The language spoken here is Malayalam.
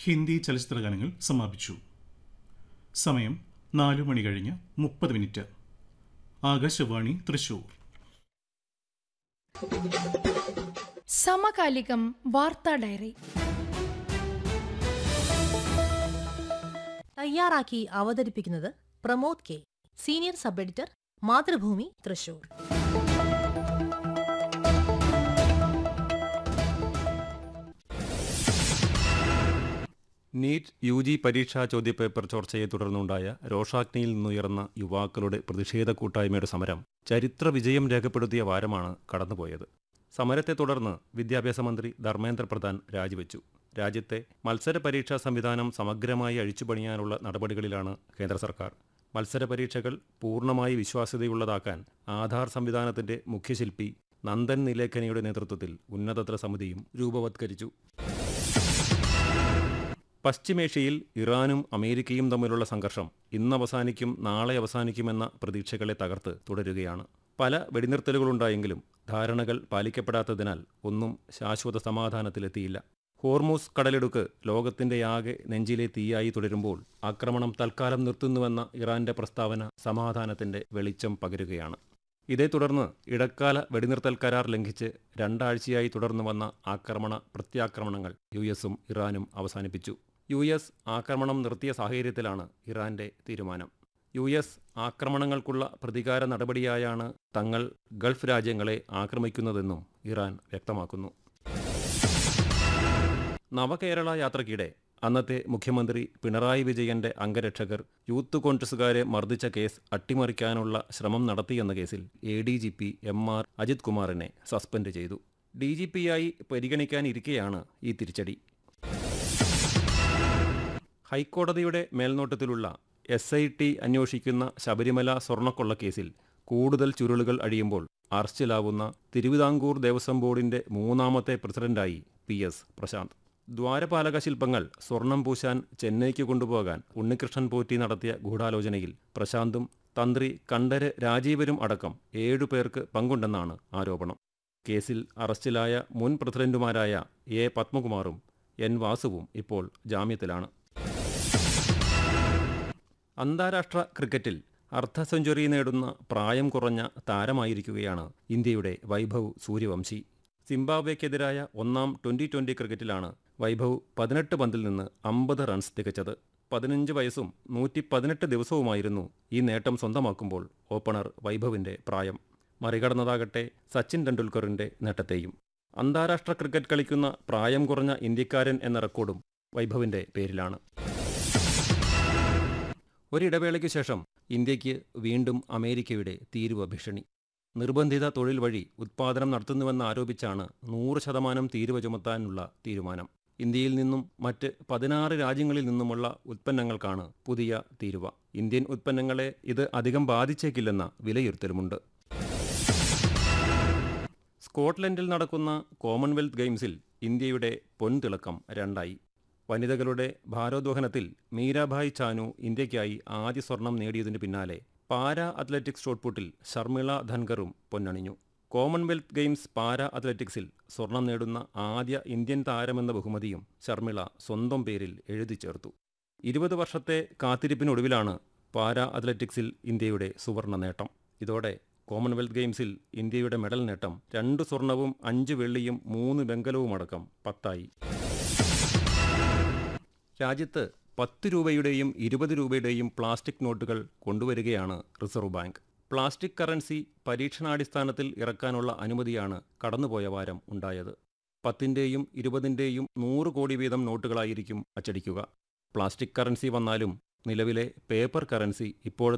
ഹിന്ദി ചലച്ചിത്ര ഗാനങ്ങൾ സമാപിച്ചു സമയം നാലു മണി കഴിഞ്ഞ് മുപ്പത് മിനിറ്റ് ആകാശവാണി തൃശൂർ സമകാലികം വാർത്താ ഡയറി തയ്യാറാക്കി അവതരിപ്പിക്കുന്നത് Pramod K senior sub editor Mathrubhumi Thrissur NEET U G പരീക്ഷാ ചോദ്യപേപ്പർ ചോർച്ചയെ തുടർന്നുണ്ടായ രോഷാഗ്നിയിൽ നിന്നുയർന്ന യുവാക്കളുടെ പ്രതിഷേധ കൂട്ടായ്മയുടെ സമരം ചരിത്ര വിജയം രേഖപ്പെടുത്തിയ വാരമാണ് കടന്നുപോയത് സമരത്തെ തുടർന്ന് വിദ്യാഭ്യാസ മന്ത്രി ധർമ്മേന്ദ്ര പ്രധാൻ രാജിവെച്ചു രാജ്യത്തെ മത്സര പരീക്ഷാ സംവിധാനം സമഗ്രമായി അഴിച്ചുപണിയാനുള്ള നടപടികളിലാണ് കേന്ദ്ര സർക്കാർ മത്സര പരീക്ഷകൾ പൂർണ്ണമായി വിശ്വാസ്യതയുള്ളതാക്കാൻ ആധാർ സംവിധാനത്തിന്റെ മുഖ്യശില്പി നന്ദൻ നിലേഖനിയുടെ നേതൃത്വത്തിൽ ഉന്നതതല സമിതിയും രൂപവത്കരിച്ചു പശ്ചിമേഷ്യയിൽ ഇറാനും അമേരിക്കയും തമ്മിലുള്ള സംഘർഷം ഇന്ന് അവസാനിക്കും നാളെ അവസാനിക്കുമെന്ന പ്രതീക്ഷകളെ തകർത്ത് തുടരുകയാണ് പല വെടിനിർത്തലുകളുണ്ടായെങ്കിലും ധാരണകൾ പാലിക്കപ്പെടാത്തതിനാൽ ഒന്നും ശാശ്വത സമാധാനത്തിലെത്തിയില്ല ഹോർമൂസ് കടലിടുക്ക് ലോകത്തിന്റെ ആകെ നെഞ്ചിലെ തീയായി തുടരുമ്പോൾ ആക്രമണം തൽക്കാലം നിർത്തുന്നുവെന്ന ഇറാന്റെ പ്രസ്താവന സമാധാനത്തിന്റെ വെളിച്ചം പകരുകയാണ് ഇതേ തുടർന്ന് ഇടക്കാല വെടിനിർത്തൽ കരാർ ലംഘിച്ച് രണ്ടാഴ്ചയായി തുടർന്നു വന്ന ആക്രമണ പ്രത്യാക്രമണങ്ങൾ യു എസും ഇറാനും അവസാനിപ്പിച്ചു യു എസ് ആക്രമണം നിർത്തിയ സാഹചര്യത്തിലാണ് ഇറാന്റെ തീരുമാനം യു എസ് ആക്രമണങ്ങൾക്കുള്ള പ്രതികാര നടപടിയായാണ് തങ്ങൾ ഗൾഫ് രാജ്യങ്ങളെ ആക്രമിക്കുന്നതെന്നും ഇറാൻ വ്യക്തമാക്കുന്നു നവകേരള യാത്രയ്ക്കിടെ അന്നത്തെ മുഖ്യമന്ത്രി പിണറായി വിജയന്റെ അംഗരക്ഷകർ യൂത്ത് കോൺഗ്രസുകാരെ മർദ്ദിച്ച കേസ് അട്ടിമറിക്കാനുള്ള ശ്രമം നടത്തിയെന്ന കേസിൽ A D G P M R Ajith കുമാറിനെ സസ്പെൻഡ് ചെയ്തു ഡി ജി പിയായി പരിഗണിക്കാനിരിക്കെയാണ് ഈ തിരിച്ചടി ഹൈക്കോടതിയുടെ മേൽനോട്ടത്തിലുള്ള എസ് ഐ ടി അന്വേഷിക്കുന്ന ശബരിമല സ്വർണ്ണക്കൊള്ള കേസിൽ കൂടുതൽ ചുരുളുകൾ അഴിയുമ്പോൾ അറസ്റ്റിലാവുന്ന തിരുവിതാംകൂർ ദേവസ്വം ബോർഡിന്റെ മൂന്നാമത്തെ പ്രസിഡന്റായി പി എസ് പ്രശാന്ത് ദ്വാരപാലക ശില്പങ്ങൾ സ്വർണം പൂശാൻ ചെന്നൈക്ക് കൊണ്ടുപോകാൻ ഉണ്ണികൃഷ്ണൻ പോറ്റി നടത്തിയ ഗൂഢാലോചനയിൽ പ്രശാന്തും തന്ത്രി കണ്ഠര് രാജീവരും അടക്കം ഏഴുപേർക്ക് പങ്കുണ്ടെന്നാണ് ആരോപണം കേസിൽ അറസ്റ്റിലായ മുൻ പ്രസിഡന്റുമാരായ എ പത്മകുമാറും എൻ വാസുവും ഇപ്പോൾ ജാമ്യത്തിലാണ് അന്താരാഷ്ട്ര ക്രിക്കറ്റിൽ അർദ്ധ സെഞ്ചുറി നേടുന്ന പ്രായം കുറഞ്ഞ താരമായിരിക്കുകയാണ് ഇന്ത്യയുടെ വൈഭവ് സൂര്യവംശി സിംബാബ്വെക്കെതിരായ ഒന്നാം ട്വന്റി ട്വന്റി ക്രിക്കറ്റിലാണ് വൈഭവ് പതിനെട്ട് പന്തിൽ നിന്ന് അമ്പത് റൺസ് തികച്ചത് പതിനഞ്ച് വയസ്സും നൂറ്റി പതിനെട്ട് ദിവസവുമായിരുന്നു ഈ നേട്ടം സ്വന്തമാക്കുമ്പോൾ ഓപ്പണർ വൈഭവിന്റെ പ്രായം മറികടന്നതാകട്ടെ സച്ചിൻ ടെണ്ടുൽക്കറിന്റെ നേട്ടത്തെയും അന്താരാഷ്ട്ര ക്രിക്കറ്റ് കളിക്കുന്ന പ്രായം കുറഞ്ഞ ഇന്ത്യക്കാരൻ എന്ന റെക്കോർഡും വൈഭവിന്റെ പേരിലാണ് ഒരിടവേളയ്ക്കു ശേഷം ഇന്ത്യക്ക് വീണ്ടും അമേരിക്കയുടെ തീരുവ ഭീഷണി നിർബന്ധിത തൊഴിൽ വഴി ഉത്പാദനം നടത്തുന്നുവെന്ന് ആരോപിച്ചാണ് നൂറ് ശതമാനം തീരുവ ചുമത്താനുള്ള തീരുമാനം ഇന്ത്യയിൽ നിന്നും മറ്റ് പതിനാറ് രാജ്യങ്ങളിൽ നിന്നുമുള്ള ഉത്പന്നങ്ങൾക്കാണ് പുതിയ തീരുവ ഇന്ത്യൻ ഉത്പന്നങ്ങളെ ഇത് അധികം ബാധിച്ചേക്കില്ലെന്ന വിലയിരുത്തലുമുണ്ട് സ്കോട്ട്ലൻഡിൽ നടക്കുന്ന കോമൺവെൽത്ത് ഗെയിംസിൽ ഇന്ത്യയുടെ പൊൻതിളക്കം രണ്ടായി വനിതകളുടെ ഭാരോദ്വഹനത്തിൽ മീരാഭായ് ചാനു ഇന്ത്യയ്ക്കായി ആദ്യ സ്വർണം നേടിയതിനു പിന്നാലെ പാരാ അത്ലറ്റിക്സ് ഷോട്ട്പുട്ടിൽ ശർമിള ധൻകറും പൊന്നണിഞ്ഞു കോമൺവെൽത്ത് ഗെയിംസ് പാരാ അത്ലറ്റിക്സിൽ സ്വർണം നേടുന്ന ആദ്യ ഇന്ത്യൻ താരമെന്ന ബഹുമതിയും ശർമിള സ്വന്തം പേരിൽ എഴുതി ചേർത്തു ഇരുപത് വർഷത്തെ കാത്തിരിപ്പിനൊടുവിലാണ് പാരാ അത്ലറ്റിക്സിൽ ഇന്ത്യയുടെ സുവർണ നേട്ടം ഇതോടെ കോമൺവെൽത്ത് ഗെയിംസിൽ ഇന്ത്യയുടെ മെഡൽ നേട്ടം രണ്ട് സ്വർണവും അഞ്ച് വെള്ളിയും മൂന്ന് വെങ്കലവുമടക്കം പത്തായി രാജ്യത്ത് പത്ത് രൂപയുടെയും ഇരുപത് രൂപയുടെയും പ്ലാസ്റ്റിക് നോട്ടുകൾ കൊണ്ടുവരികയാണ് റിസർവ് ബാങ്ക് പ്ലാസ്റ്റിക് കറൻസി പരീക്ഷണാടിസ്ഥാനത്തിൽ ഇറക്കാനുള്ള അനുമതിയാണ് കടന്നുപോയ വാരം ഉണ്ടായത് പത്തിൻ്റെയും ഇരുപതിൻ്റെയും നൂറ് കോടി വീതം നോട്ടുകളായിരിക്കും അച്ചടിക്കുക പ്ലാസ്റ്റിക് കറൻസി വന്നാലും നിലവിലെ പേപ്പർ കറൻസി ഇപ്പോഴത്തെ